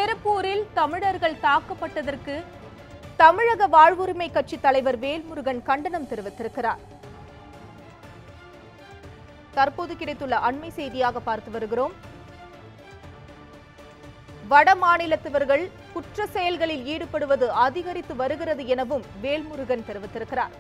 திருப்பூரில் தமிழர்கள் தாக்கப்பட்டதற்கு தமிழக வாழ்வுரிமை கட்சி தலைவர் வேல்முருகன் கண்டனம் தெரிவித்திருக்கிறார் தற்போது கிடைத்துள்ள அண்மை செய்தியாக பார்த்து வருகிறோம் வட மாநிலத்தவர்கள் குற்ற செயல்களில் ஈடுபடுவது அதிகரித்து வருகிறது எனவும் வேல்முருகன் தெரிவித்திருக்கிறார்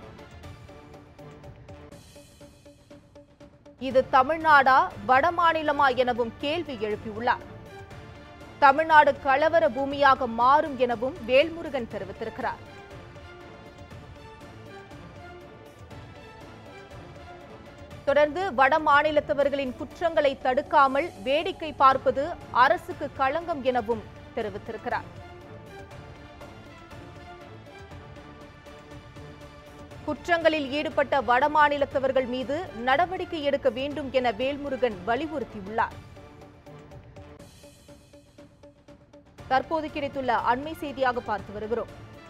இது தமிழ்நாடா வட மாநிலமா எனவும் கேள்வி எழுப்பியுள்ளார் தமிழ்நாடு கலவர பூமியாக மாறும் எனவும் வேல்முருகன் தெரிவித்திருக்கிறார் தொடர்ந்து வட மாநிலத்தவர்களின் குற்றங்களை தடுக்காமல் வேடிக்கை பார்ப்பது அரசுக்கு களங்கம் எனவும் தெரிவித்திருக்கிறார் குற்றங்களில் ஈடுபட்ட வட மாநிலத்தவர்கள் மீது நடவடிக்கை எடுக்க வேண்டும் என வேல்முருகன் வலியுறுத்தியுள்ளார் தற்போது கிடைத்துள்ள அண்மை செய்தியாக பார்த்து வருகிறோம்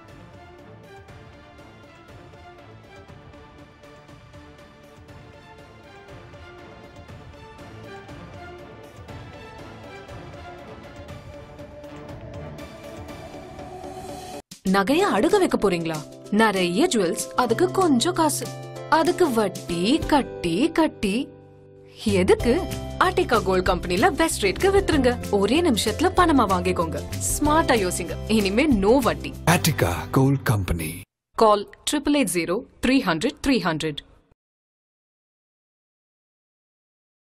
நகைய அடுக வைக்க போறீங்களா நிறைய ஜுவல்ஸ் அதுக்கு கொஞ்சம் காசு அதுக்கு வட்டி கட்டி கட்டி எதுக்கு ஆர்டிகா கோல்ட் கம்பெனில பெஸ்ட் ரேட்க்கு வித்துருங்க ஒரே நிமிஷத்துல பணமா வாங்கிக்கோங்க ஸ்மார்ட்டா யோசிங்க இனிமே நோ வட்டி Attica Gold Company. Call triple eight zero three hundred three hundred